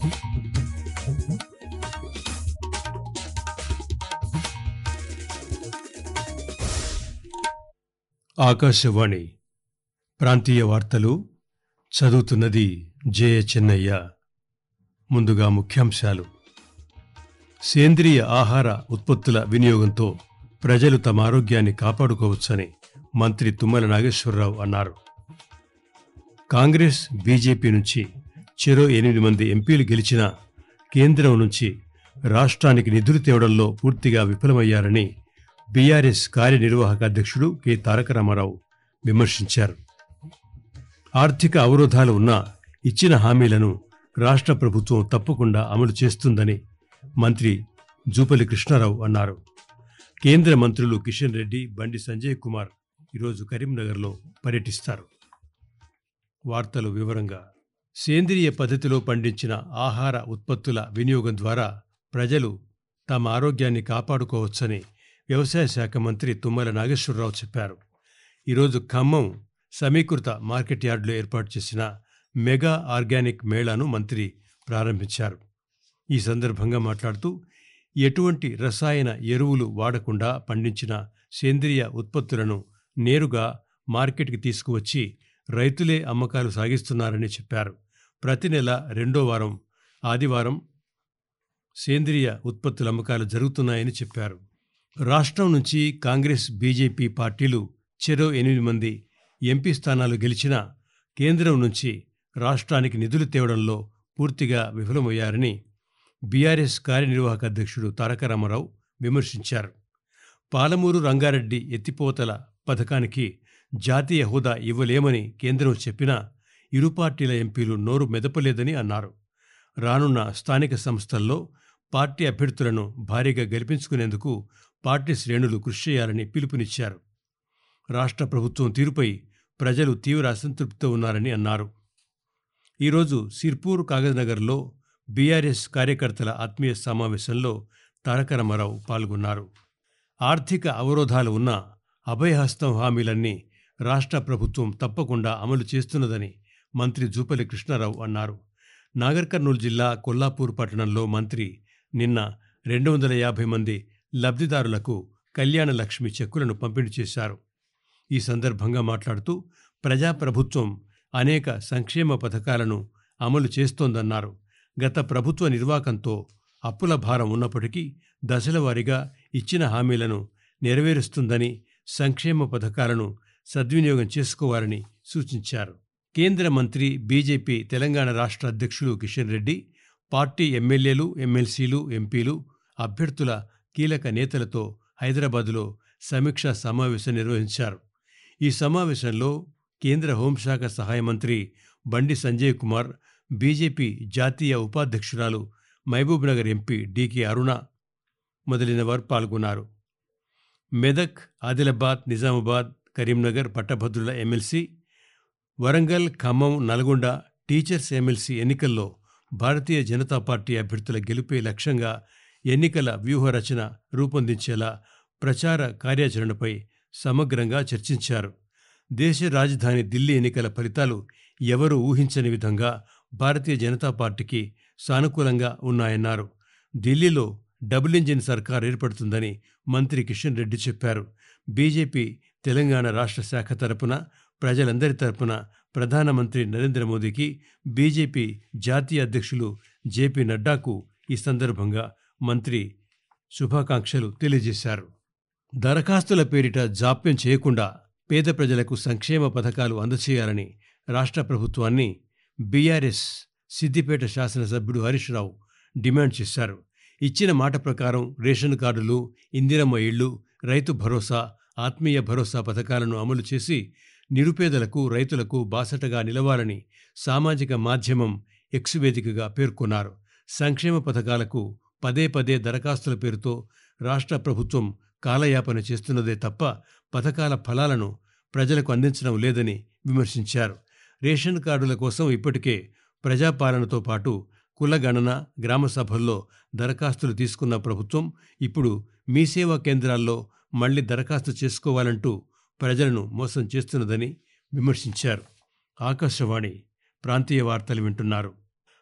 ఆకాశవాణి ప్రాంతీయ వార్తలు చదువుతున్నది జయ చెన్నయ్య ముందుగా ముఖ్యాంశాలు సేంద్రియ ఆహార ఉత్పత్తుల వినియోగంతో ప్రజలు తమ ఆరోగ్యాన్ని కాపాడుకోవచ్చని మంత్రి తుమ్మల నాగేశ్వరరావు అన్నారు కాంగ్రెస్ బీజేపీ నుంచి చెరో ఎనిమిది మంది ఎంపీలు గెలిచినా కేంద్రం నుంచి రాష్ట్రానికి నిధులు తేవడంలో పూర్తిగా విఫలమయ్యారని బీఆర్ఎస్ కార్యనిర్వాహక అధ్యక్షుడు కె తారక రామారావు విమర్శించారు ఆర్థిక అవరోధాలు ఉన్నా ఇచ్చిన హామీలను రాష్ట్ర ప్రభుత్వం తప్పకుండా అమలు చేస్తుందని మంత్రి జూపల్లి కృష్ణారావు అన్నారు కేంద్ర మంత్రులు కిషన్ రెడ్డి బండి సంజయ్ కుమార్ ఈరోజు కరీంనగర్లో పర్యటిస్తారు వార్తలు వివరంగా సేంద్రియ పద్ధతిలో పండించిన ఆహార ఉత్పత్తుల వినియోగం ద్వారా ప్రజలు తమ ఆరోగ్యాన్ని కాపాడుకోవచ్చని వ్యవసాయ శాఖ మంత్రి తుమ్మల నాగేశ్వరరావు చెప్పారు ఈరోజు ఖమ్మం సమీకృత మార్కెట్ యార్డులో ఏర్పాటు చేసిన మెగా ఆర్గానిక్ మేళాను మంత్రి ప్రారంభించారు ఈ సందర్భంగా మాట్లాడుతూ ఎటువంటి రసాయన ఎరువులు వాడకుండా పండించిన సేంద్రియ ఉత్పత్తులను నేరుగా మార్కెట్కి తీసుకువచ్చి రైతులే అమ్మకాలు సాగిస్తున్నారని చెప్పారు ప్రతి నెల రెండో వారం ఆదివారం సేంద్రియ ఉత్పత్తుల అమ్మకాలు జరుగుతున్నాయని చెప్పారు రాష్ట్రం నుంచి కాంగ్రెస్ బీజేపీ పార్టీలు చెరో ఎనిమిది మంది ఎంపీ స్థానాలు గెలిచినా కేంద్రం నుంచి రాష్ట్రానికి నిధులు తేవడంలో పూర్తిగా విఫలమయ్యారని బీఆర్ఎస్ కార్యనిర్వాహక అధ్యక్షుడు తారక రామారావు విమర్శించారు పాలమూరు రంగారెడ్డి ఎత్తిపోతల పథకానికి జాతీయ హోదా ఇవ్వలేమని కేంద్రం చెప్పినా ఇరు పార్టీల ఎంపీలు నోరు మెదపలేదని అన్నారు రానున్న స్థానిక సంస్థల్లో పార్టీ అభ్యర్థులను భారీగా గెలిపించుకునేందుకు పార్టీ శ్రేణులు కృషి చేయాలని పిలుపునిచ్చారు రాష్ట్ర ప్రభుత్వం తీరుపై ప్రజలు తీవ్ర అసంతృప్తితో ఉన్నారని అన్నారు ఈరోజు సిర్పూర్ కాగజ్నగర్లో బీఆర్ఎస్ కార్యకర్తల ఆత్మీయ సమావేశంలో తారక రామారావు పాల్గొన్నారు ఆర్థిక అవరోధాలు ఉన్న అభయహస్తం హామీలన్నీ రాష్ట్ర ప్రభుత్వం తప్పకుండా అమలు చేస్తున్నదని మంత్రి జూపల్లి కృష్ణారావు అన్నారు నాగర్ కర్నూలు జిల్లా కొల్లాపూర్ పట్టణంలో మంత్రి నిన్న రెండు వందల యాభై మంది లబ్ధిదారులకు కళ్యాణ లక్ష్మి చెక్కులను పంపిణీ చేశారు ఈ సందర్భంగా మాట్లాడుతూ ప్రజాప్రభుత్వం అనేక సంక్షేమ పథకాలను అమలు చేస్తోందన్నారు గత ప్రభుత్వ నిర్వాకంతో అప్పుల భారం ఉన్నప్పటికీ దశలవారీగా ఇచ్చిన హామీలను నెరవేరుస్తుందని సంక్షేమ పథకాలను సద్వినియోగం చేసుకోవాలని సూచించారు కేంద్ర మంత్రి బీజేపీ తెలంగాణ రాష్ట్ర అధ్యక్షులు కిషన్ రెడ్డి పార్టీ ఎమ్మెల్యేలు ఎమ్మెల్సీలు ఎంపీలు అభ్యర్థుల కీలక నేతలతో హైదరాబాదులో సమీక్షా సమావేశం నిర్వహించారు ఈ సమావేశంలో కేంద్ర హోంశాఖ సహాయ మంత్రి బండి సంజయ్ కుమార్ బీజేపీ జాతీయ ఉపాధ్యక్షురాలు మహబూబ్నగర్ ఎంపీ డీకే అరుణ మొదలైన వారు పాల్గొన్నారు మెదక్ ఆదిలాబాద్ నిజామాబాద్ కరీంనగర్ పట్టభద్రుల MLC Warangal Khammam Nalgonda teachers MLC ఎన్నికల్లో భారతీయ జనతా పార్టీ అభ్యర్థుల గెలుపే లక్ష్యంగా ఎన్నికల వ్యూహరచన రూపొందించేలా ప్రచార కార్యాచరణపై సమగ్రంగా చర్చించారు దేశ రాజధాని ఢిల్లీ ఎన్నికల ఫలితాలు ఎవరూ ఊహించని విధంగా భారతీయ జనతా పార్టీకి సానుకూలంగా ఉన్నాయన్నారు ఢిల్లీలో డబుల్ ఇంజిన్ సర్కార్ ఏర్పడుతుందని మంత్రి కిషన్ రెడ్డి చెప్పారు బీజేపీ తెలంగాణ రాష్ట్ర శాఖ తరపున ప్రజలందరి తరపున ప్రధానమంత్రి నరేంద్ర మోదీకి బీజేపీ జాతీయ అధ్యక్షులు జేపీ నడ్డాకు ఈ సందర్భంగా మంత్రి శుభాకాంక్షలు తెలియజేశారు దరఖాస్తుల పేరిట జాప్యం చేయకుండా పేద ప్రజలకు సంక్షేమ పథకాలు అందచేయాలని రాష్ట్ర ప్రభుత్వాన్ని బీఆర్ఎస్ సిద్దిపేట శాసనసభ్యుడు హరీష్ రావు డిమాండ్ చేశారు ఇచ్చిన మాట ప్రకారం రేషన్ కార్డులు ఇందిరమ్మ ఇళ్లు రైతు భరోసా ఆత్మీయ భరోసా పథకాలను అమలు చేసి నిరుపేదలకు రైతులకు బాసటగా నిలవాలని సామాజిక మాధ్యమం ఎక్స్ వేదికగా పేర్కొన్నారు సంక్షేమ పథకాలకు పదే పదే దరఖాస్తుల పేరుతో రాష్ట్ర ప్రభుత్వం కాలయాపన చేస్తున్నదే తప్ప పథకాల ఫలాలను ప్రజలకు అందించడం లేదని విమర్శించారు రేషన్ కార్డుల కోసం ఇప్పటికే ప్రజాపాలనతో పాటు కుల గణన గ్రామ సభల్లో దరఖాస్తులు తీసుకున్న ప్రభుత్వం ఇప్పుడు మీ సేవా కేంద్రాల్లో మళ్లీ దరఖాస్తు చేసుకోవాలంటూ ప్రజలను మోసం చేస్తున్నదని విమర్శించారు ఆకాశవాణి ప్రాంతీయ వార్తలు వింటున్నారు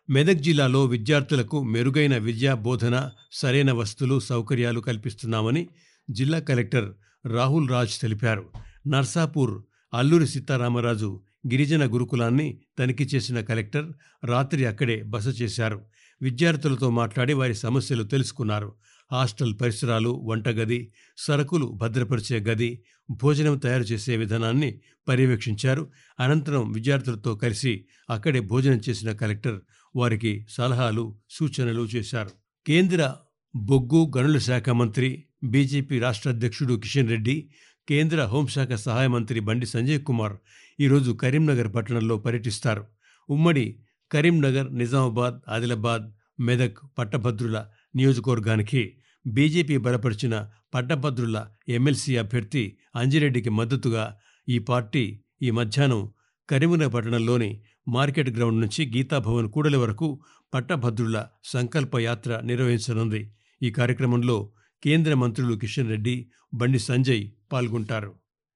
మెదక్ జిల్లాలో విద్యార్థులకు మెరుగైన విద్యా బోధన సరైన వస్తువులు సౌకర్యాలు కల్పిస్తున్నామని జిల్లా కలెక్టర్ రాహుల్ రాజ్ తెలిపారు నర్సాపూర్ అల్లూరి సీతారామరాజు గిరిజన గురుకులాన్ని తనిఖీ చేసిన కలెక్టర్ రాత్రి అక్కడే బస చేశారు విద్యార్థులతో మాట్లాడి వారి సమస్యలు తెలుసుకున్నారు హాస్టల్ పరిసరాలు వంటగది సరుకులు భద్రపరిచే గది భోజనం తయారు చేసే విధానాన్ని పర్యవేక్షించారు అనంతరం విద్యార్థులతో కలిసి అక్కడే భోజనం చేసిన కలెక్టర్ వారికి సలహాలు సూచనలు చేశారు కేంద్ర బొగ్గు గనుల శాఖ మంత్రి బీజేపీ రాష్ట్ర అధ్యక్షుడు కిషన్ రెడ్డి కేంద్ర హోంశాఖ సహాయ మంత్రి బండి సంజయ్ కుమార్ ఈరోజు కరీంనగర్ పట్టణంలో పర్యటిస్తారు ఉమ్మడి కరీంనగర్ నిజామాబాద్ ఆదిలాబాద్ మెదక్ పట్టభద్రుల నియోజకవర్గానికి బీజేపీ బలపరిచిన పట్టభద్రుల ఎమ్మెల్సీ అభ్యర్థి అంజిరెడ్డికి మద్దతుగా ఈ పార్టీ ఈ మధ్యాహ్నం కరీంనగర్ పట్టణంలోని మార్కెట్ గ్రౌండ్ నుంచి గీతాభవన్ కూడలి వరకు పట్టభద్రుల సంకల్ప యాత్ర నిర్వహించనుంది ఈ కార్యక్రమంలో కేంద్ర మంత్రులు కిషన్ రెడ్డి బండి సంజయ్ పాల్గొంటారు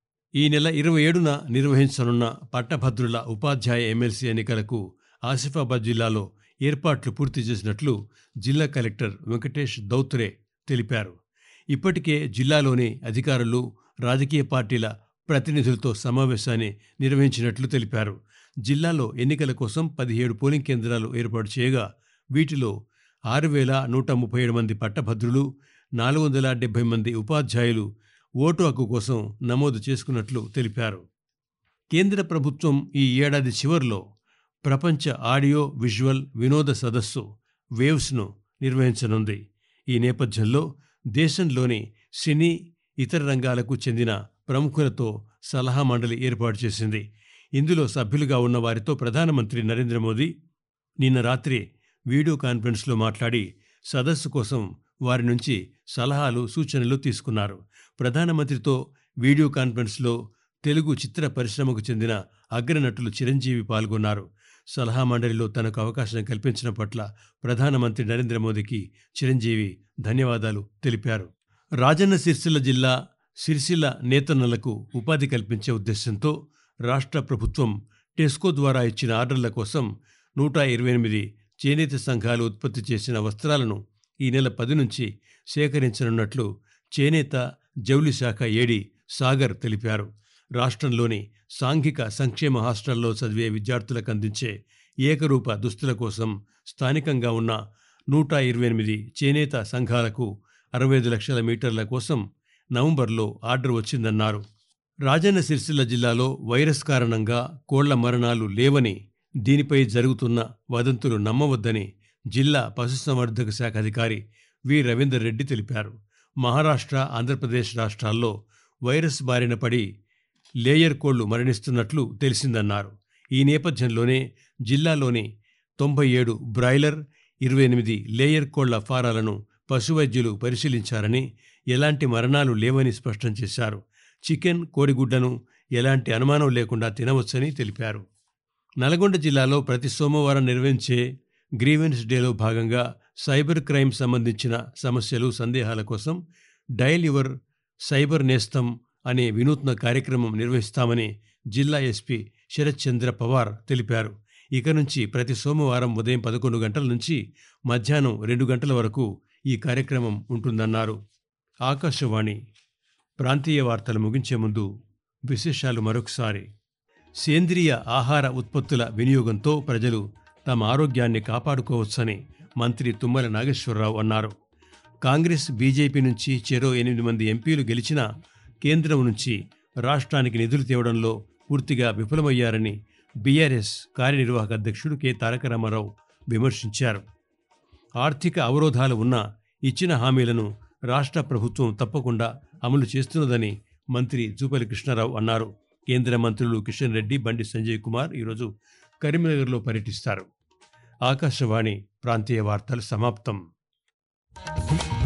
ఈ నెల ఇరవై ఏడున నిర్వహించనున్న పట్టభద్రుల ఉపాధ్యాయ ఎమ్మెల్సీ ఎన్నికలకు ఆసిఫాబాద్ జిల్లాలో ఏర్పాట్లు పూర్తి చేసినట్లు జిల్లా కలెక్టర్ వెంకటేష్ దౌత్రే తెలిపారు ఇప్పటికే జిల్లాలోని అధికారులు రాజకీయ పార్టీల ప్రతినిధులతో సమావేశాన్ని నిర్వహించినట్లు తెలిపారు జిల్లాలో ఎన్నికల కోసం పదిహేడు పోలింగ్ కేంద్రాలు ఏర్పాటు చేయగా వీటిలో ఆరు వేల నూట ముప్పై ఏడు మంది పట్టభద్రులు నాలుగు వందల డెబ్బై మంది ఉపాధ్యాయులు ఓటు హక్కు కోసం నమోదు చేసుకున్నట్లు తెలిపారు కేంద్ర ప్రభుత్వం ఈ ఏడాది చివరిలో ప్రపంచ ఆడియో విజువల్ వినోద సదస్సు వేవ్స్ను నిర్వహించనుంది ఈ నేపథ్యంలో దేశంలోని సినీ ఇతర రంగాలకు చెందిన ప్రముఖులతో సలహా మండలి ఏర్పాటు చేసింది ఇందులో సభ్యులుగా ఉన్న వారితో ప్రధానమంత్రి నరేంద్ర మోదీ నిన్న రాత్రి వీడియో కాన్ఫరెన్స్లో మాట్లాడి సదస్సు కోసం వారి నుంచి సలహాలు సూచనలు తీసుకున్నారు ప్రధానమంత్రితో వీడియో కాన్ఫరెన్స్లో తెలుగు చిత్ర పరిశ్రమకు చెందిన అగ్రనటులు చిరంజీవి పాల్గొన్నారు సలహా మండలిలో తనకు అవకాశం కల్పించిన పట్ల ప్రధానమంత్రి నరేంద్ర మోదీకి చిరంజీవి ధన్యవాదాలు తెలిపారు రాజన్న సిరిసిల్ల జిల్లా సిరిసిల్ల నేతన్నలకు ఉపాధి కల్పించే ఉద్దేశంతో రాష్ట్ర ప్రభుత్వం టెస్కో ద్వారా ఇచ్చిన ఆర్డర్ల కోసం నూట ఇరవై ఎనిమిది చేనేత సంఘాలు ఉత్పత్తి చేసిన వస్త్రాలను ఈ నెల పది నుంచి సేకరించనున్నట్లు చేనేత జౌలి శాఖ ఏడి సాగర్ తెలిపారు రాష్ట్రంలోని సాంఘిక సంక్షేమ హాస్టల్లో చదివే విద్యార్థులకు అందించే ఏకరూప దుస్తుల కోసం స్థానికంగా ఉన్న నూట ఇరవై ఎనిమిది చేనేత సంఘాలకు అరవై ఐదు లక్షల మీటర్ల కోసం నవంబర్లో ఆర్డర్ వచ్చిందన్నారు రాజన్న సిరిసిల్ల జిల్లాలో వైరస్ కారణంగా కోళ్ల మరణాలు లేవని దీనిపై జరుగుతున్న వదంతులు నమ్మవద్దని జిల్లా పశుసంవర్ధక శాఖ అధికారి వి రవీందర్ రెడ్డి తెలిపారు మహారాష్ట్ర ఆంధ్రప్రదేశ్ రాష్ట్రాల్లో వైరస్ బారిన పడి లేయర్ కోళ్లు మరణిస్తున్నట్లు తెలిసిందన్నారు ఈ నేపథ్యంలోనే జిల్లాలోని తొంభై ఏడు బ్రాయిలర్ ఇరవై ఎనిమిది లేయర్ కోళ్ల ఫారాలను పశువైద్యులు పరిశీలించారని ఎలాంటి మరణాలు లేవని స్పష్టం చేశారు చికెన్ కోడిగుడ్డను ఎలాంటి అనుమానం లేకుండా తినవచ్చని తెలిపారు నల్గొండ జిల్లాలో ప్రతి సోమవారం నిర్వహించే గ్రీవెన్స్ డేలో భాగంగా సైబర్ క్రైమ్ సంబంధించిన సమస్యలు సందేహాల కోసం డయల్ యువర్ సైబర్ నేస్తం అనే వినూత్న కార్యక్రమం నిర్వహిస్తామని జిల్లా ఎస్పీ శరత్ చంద్ర పవార్ తెలిపారు ఇక నుంచి ప్రతి సోమవారం ఉదయం పదకొండు గంటల నుంచి మధ్యాహ్నం రెండు గంటల వరకు ఈ కార్యక్రమం ఉంటుందన్నారు ఆకాశవాణి ప్రాంతీయ వార్తలు ముగించే ముందు విశేషాలు మరొకసారి సేంద్రియ ఆహార ఉత్పత్తుల వినియోగంతో ప్రజలు తమ ఆరోగ్యాన్ని కాపాడుకోవచ్చని మంత్రి తుమ్మల నాగేశ్వరరావు అన్నారు కాంగ్రెస్ బీజేపీ నుంచి చెరో ఎనిమిది మంది ఎంపీలు గెలిచినా కేంద్రం నుంచి రాష్ట్రానికి నిధులు తేవడంలో పూర్తిగా విఫలమయ్యారని బీఆర్ఎస్ కార్యనిర్వాహక అధ్యక్షుడు కె తారక రామారావు విమర్శించారు ఆర్థిక అవరోధాలు ఉన్నా ఇచ్చిన హామీలను రాష్ట్ర ప్రభుత్వం తప్పకుండా అమలు చేస్తున్నదని మంత్రి జూపల్లి కృష్ణారావు అన్నారు కేంద్ర మంత్రులు కిషన్ రెడ్డి బండి సంజయ్ కుమార్ ఈరోజు కరీంనగర్లో పర్యటిస్తారు ఆకాశవాణి ప్రాంతీయ వార్తలు సమాప్తం